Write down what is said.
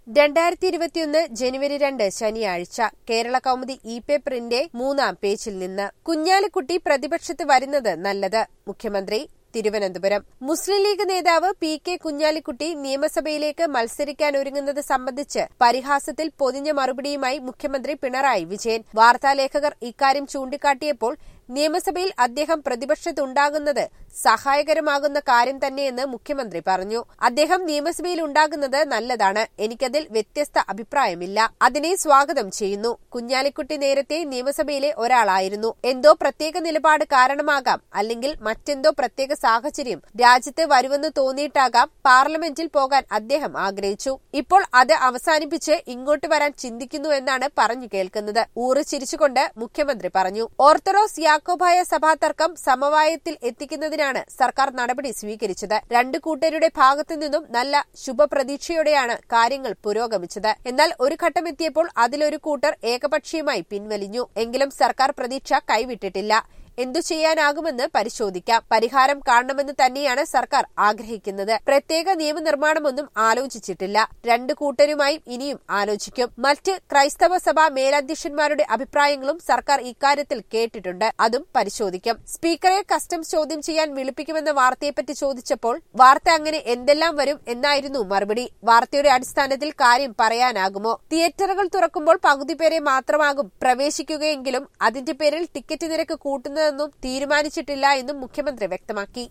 രണ്ടായിരത്തി ഇരുപത്തിയൊന്ന് ജനുവരി രണ്ട് ശനിയാഴ്ച കേരള കൗമുദി ഇ പേപ്പറിന്റെ മൂന്നാം പേജിൽ നിന്ന് കുഞ്ഞാലിക്കുട്ടി പ്രതിപക്ഷത്ത് വരുന്നത് നല്ലത് മുഖ്യമന്ത്രി തിരുവനന്തപുരം മുസ്ലിം ലീഗ് നേതാവ് പി കെ കുഞ്ഞാലിക്കുട്ടി നിയമസഭയിലേക്ക് മത്സരിക്കാൻ ഒരുങ്ങുന്നത് സംബന്ധിച്ച് പരിഹാസത്തിൽ പൊതിഞ്ഞ മറുപടിയുമായി മുഖ്യമന്ത്രി പിണറായി വിജയൻ വാർത്താലേഖകർ ഇക്കാര്യം ചൂണ്ടിക്കാട്ടിയപ്പോൾ നിയമസഭയിൽ അദ്ദേഹം പ്രതിപക്ഷത്തുണ്ടാകുന്നത് സഹായകരമാകുന്ന കാര്യം തന്നെയെന്ന് മുഖ്യമന്ത്രി പറഞ്ഞു അദ്ദേഹം നിയമസഭയിൽ ഉണ്ടാകുന്നത് നല്ലതാണ് എനിക്കതിൽ വ്യത്യസ്ത അഭിപ്രായമില്ല അതിനെ സ്വാഗതം ചെയ്യുന്നു കുഞ്ഞാലിക്കുട്ടി നേരത്തെ നിയമസഭയിലെ ഒരാളായിരുന്നു എന്തോ പ്രത്യേക നിലപാട് കാരണമാകാം അല്ലെങ്കിൽ മറ്റെന്തോ പ്രത്യേക സാഹചര്യം രാജ്യത്ത് വരുമെന്ന് തോന്നിയിട്ടാകാം പാർലമെന്റിൽ പോകാൻ അദ്ദേഹം ആഗ്രഹിച്ചു ഇപ്പോൾ അത് അവസാനിപ്പിച്ച് ഇങ്ങോട്ട് വരാൻ ചിന്തിക്കുന്നു എന്നാണ് പറഞ്ഞു കേൾക്കുന്നത് ഊറ് ചിരിച്ചുകൊണ്ട് മുഖ്യമന്ത്രി പറഞ്ഞു ഓർത്തഡോക്സ് യാക്കോബായ സഭാ തർക്കം സമവായത്തിൽ എത്തിക്കുന്നതിനാണ് സർക്കാർ നടപടി സ്വീകരിച്ചത് രണ്ടു കൂട്ടരുടെ ഭാഗത്തു നിന്നും നല്ല ശുഭപ്രതീക്ഷയോടെയാണ് കാര്യങ്ങൾ പുരോഗമിച്ചത് എന്നാൽ ഒരു ഘട്ടമെത്തിയപ്പോൾ അതിലൊരു കൂട്ടർ ഏകപക്ഷീയമായി പിൻവലിഞ്ഞു എങ്കിലും സർക്കാർ പ്രതീക്ഷ കൈവിട്ടിട്ടില്ല എന്തു ചെയ്യാനാകുമെന്ന് പരിശോധിക്കാം പരിഹാരം കാണണമെന്ന് തന്നെയാണ് സർക്കാർ ആഗ്രഹിക്കുന്നത് പ്രത്യേക നിയമനിർമ്മാണമൊന്നും ആലോചിച്ചിട്ടില്ല രണ്ടു കൂട്ടരുമായി ഇനിയും ആലോചിക്കും മറ്റ് ക്രൈസ്തവ സഭാ മേലധ്യക്ഷന്മാരുടെ അഭിപ്രായങ്ങളും സർക്കാർ ഇക്കാര്യത്തിൽ കേട്ടിട്ടുണ്ട് അതും പരിശോധിക്കും സ്പീക്കറെ കസ്റ്റംസ് ചോദ്യം ചെയ്യാൻ വിളിപ്പിക്കുമെന്ന വാർത്തയെപ്പറ്റി ചോദിച്ചപ്പോൾ വാർത്ത അങ്ങനെ എന്തെല്ലാം വരും എന്നായിരുന്നു മറുപടി വാർത്തയുടെ അടിസ്ഥാനത്തിൽ കാര്യം പറയാനാകുമോ തിയേറ്ററുകൾ തുറക്കുമ്പോൾ പകുതി പേരെ മാത്രമാകും പ്രവേശിക്കുകയെങ്കിലും അതിന്റെ പേരിൽ ടിക്കറ്റ് നിരക്ക് കൂട്ടുന്നതെന്നും തീരുമാനിച്ചിട്ടില്ല എന്നും മുഖ്യമന്ത്രി വ്യക്തമാക്കി